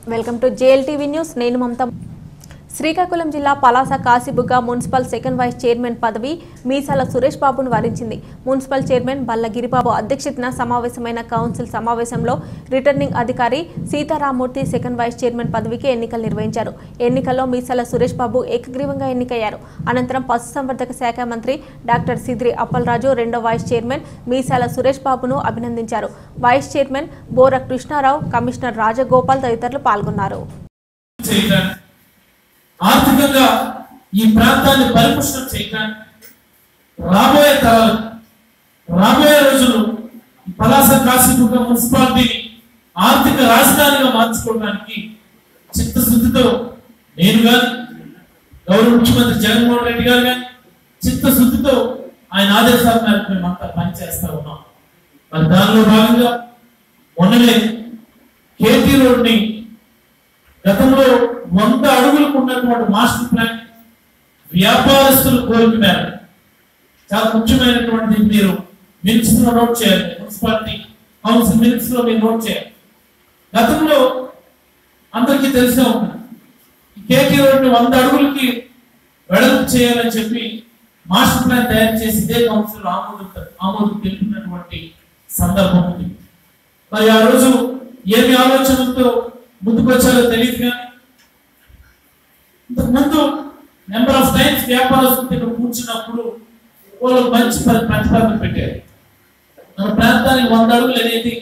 welcome to JLTV news నేను మమత శ్రీకాకుళం జిల్లా Palasa Kasibugga municipal second vice chairman పదవి మీసాల సురేష్ బాబును వరించింది మున్సిపల్ చైర్మన్ బల్ల గిరిబాబు అధ్యక్షతన సమావేశమైన కౌన్సిల్ సమావేశంలో రిటర్నింగ్ అధికారి సీతారామూర్తి సెకండ్ వైస్ చైర్మన్ పదవికి ఎన్నికలు నిర్వహించారు ఎన్నికల్లో మీసాల సురేష్ బాబు ఏకగ్రీవంగా ఎన్నికయ్యారు అనంతరం పశుసంవర్ధక శాఖ మంత్రి డాక్టర్ సిద్రి అప్పలరాజు రెండో వైస్ చైర్మన్ మీసాల సురేష్ బాబును అభినందించారు వైస్ చైర్మన్ బోర కృష్ణారావు కమిషనర్ రాజగోపాల్ తదితరులు పాల్గొన్నారు చేయటానికి ఆర్థికంగా ఈ ప్రాంతాన్ని పరిపుష్టం చేయటానికి రాబోయే తరాలు రాబోయే రోజులు ఈ పలాస కాశీబుగ్గ మున్సిపాలిటీని ఆర్థిక రాజధానిగా మార్చుకోవడానికి చిత్తశుద్ధితో నేను కానీ గౌరవ ముఖ్యమంత్రి జగన్మోహన్ రెడ్డి గారు కానీ చిత్తశుద్ధితో ఆయన ఆదేశాల మేరకు మేమంతా పనిచేస్తా ఉన్నాం మరి దానిలో భాగంగా మొన్ననే కేటీ రోడ్ని గతంలో వంద అడుగులకు ఉన్నటువంటి మాస్టర్ ప్లాన్ వ్యాపారస్తులు కోరుకున్నారు చాలా ముఖ్యమైనటువంటి మీరు మినిట్స్ లో నోట్ చేయాలి మున్సిపాలిటీ కౌన్సిల్ మినిట్స్ లో మీరు నోట్ చేయాలి గతంలో అందరికీ తెలిసే ఉంది కేటీ రోడ్ని వంద అడుగులకి వెడల్పు చేయాలని చెప్పి మాస్టర్ ప్లాన్ తయారు చేసి ఇదే కౌన్సిల్ ఆమోదం ఆమోదం తెలిపినటువంటి సందర్భం ఉంది మరి ఆ రోజు ఏమి ఆలోచనలతో ముందుకు వచ్చారో తెలియదు కానీ ఇంతకు ముందు నెంబర్ ఆఫ్ టైమ్స్ వ్యాపారస్తులు ఇక్కడ కూర్చున్నప్పుడు వాళ్ళు మంచి ప్ర- ప్రతిపాదన పెట్టారు మన ప్రాంతానికి వంద అడుగులు అనేది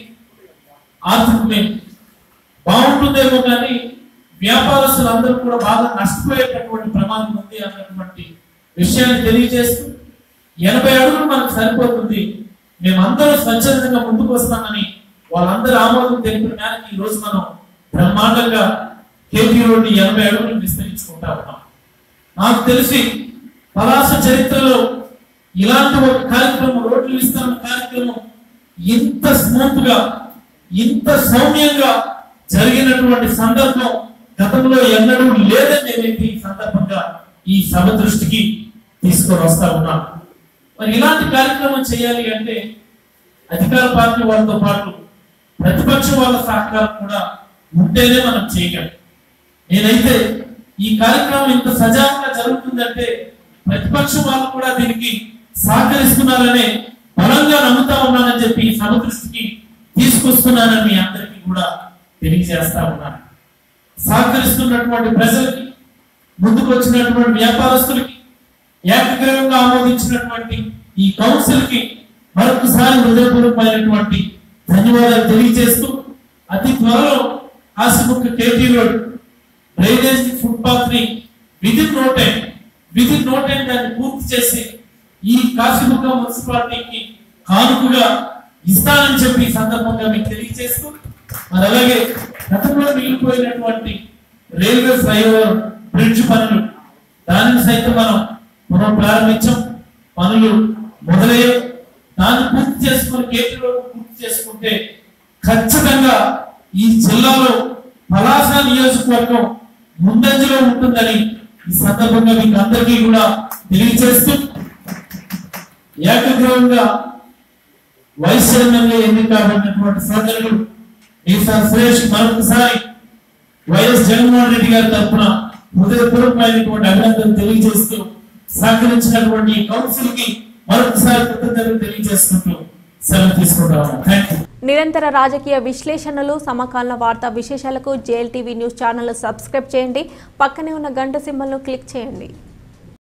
ఆర్థికమే బాగుంటుందేమో కానీ వ్యాపారస్తులు అందరూ కూడా బాగా నష్టపోయేటటువంటి ప్రమాదం ఉంది అన్నటువంటి విషయాన్ని తెలియజేస్తూ ఎనభై అడుగులు మనకు సరిపోతుంది మేమందరూ స్వచ్ఛందంగా ముందుకు వస్తామని వాళ్ళందరూ ఆమోదం తెలిపిన మేరకు ఈ రోజు మనం బ్రహ్మాండంగా కేపీ రోడ్డు ఎనభై అడుగులు విస్తరించుకుంటా ఉన్నాం నాకు తెలిసి పలాస చరిత్రలో ఇలాంటి ఒక కార్యక్రమం రోడ్లు విస్తరణ కార్యక్రమం ఇంత స్మూత్ గా ఇంత సౌమ్యంగా జరిగినటువంటి సందర్భం గతంలో ఎన్నడూ లేదని నేనైతే ఈ సందర్భంగా ఈ సభ దృష్టికి తీసుకొని వస్తా ఉన్నాను మరి ఇలాంటి కార్యక్రమం చేయాలి అంటే అధికార పార్టీ వాళ్ళతో పాటు ప్రతిపక్ష వాళ్ళ సహకారం కూడా ఉంటేనే మనం చేయగలం నేనైతే ఈ కార్యక్రమం ఇంత సజావుగా జరుగుతుందంటే ప్రతిపక్షం వాళ్ళు కూడా దీనికి సహకరిస్తున్నారనే బలంగా నమ్ముతా ఉన్నానని చెప్పి ఈ సభ దృష్టికి తీసుకొస్తున్నానని మీ అందరికీ కూడా తెలియజేస్తా ఉన్నాను సహకరిస్తున్నటువంటి ప్రజలకి ముందుకు వచ్చినటువంటి వ్యాపారస్తులకి ఏకగ్రీవంగా ఆమోదించినటువంటి ఈ కౌన్సిల్ కి మరొకసారి హృదయపూర్వకమైనటువంటి ధన్యవాదాలు తెలియజేస్తూ అతి త్వరలో కాశీముఖ కేటీ రోడ్ డ్రైనేజ్ ఫుట్పాత్ ని within no time within no time దాన్ని పూర్తి చేసి ఈ కాశీముఖ మున్సిపాలిటీకి కానుకగా ఇస్తానని చెప్పి ఈ సందర్భంగా మీకు తెలియజేస్తూ మరి అలాగే గతంలో మిగిలిపోయినటువంటి రైల్వే ఫ్లైఓవర్ బ్రిడ్జ్ పనులు దానిని సైతం మనం పునః ప్రారంభించాం పనులు మొదలయ్యాయి దాన్ని పూర్తి చేసుకుని కేటీ రోడ్ పూర్తి చేసుకుంటే ఖచ్చితంగా ఈ జిల్లాలో పలాస నియోజకవర్గం ముందంజలో ఉంటుందని ఈ సందర్భంగా మీకు అందరికీ కూడా తెలియజేస్తూ ఏకగ్రీవంగా వైస్ చైర్మన్ గా ఎన్నిక కాబడినటువంటి సోదరులు ఈసారి సురేష్ మరొకసారి వైఎస్ జగన్మోహన్ రెడ్డి గారి తరఫున హృదయపూర్వకమైనటువంటి అభినందనలు తెలియజేస్తూ సహకరించినటువంటి ఈ కౌన్సిల్ కి మరొకసారి కృతజ్ఞతలు తెలియజేసుకుంటూ సెలవు తీసుకుంటాము థ్యాంక్ యూ నిరంతర రాజకీయ విశ్లేషణలు సమకాలీన వార్తా విశేషాలకు జేఎల్టీవీ న్యూస్ ఛానల్ సబ్స్క్రైబ్ చేయండి పక్కనే ఉన్న గంట సింబల్ను క్లిక్ చేయండి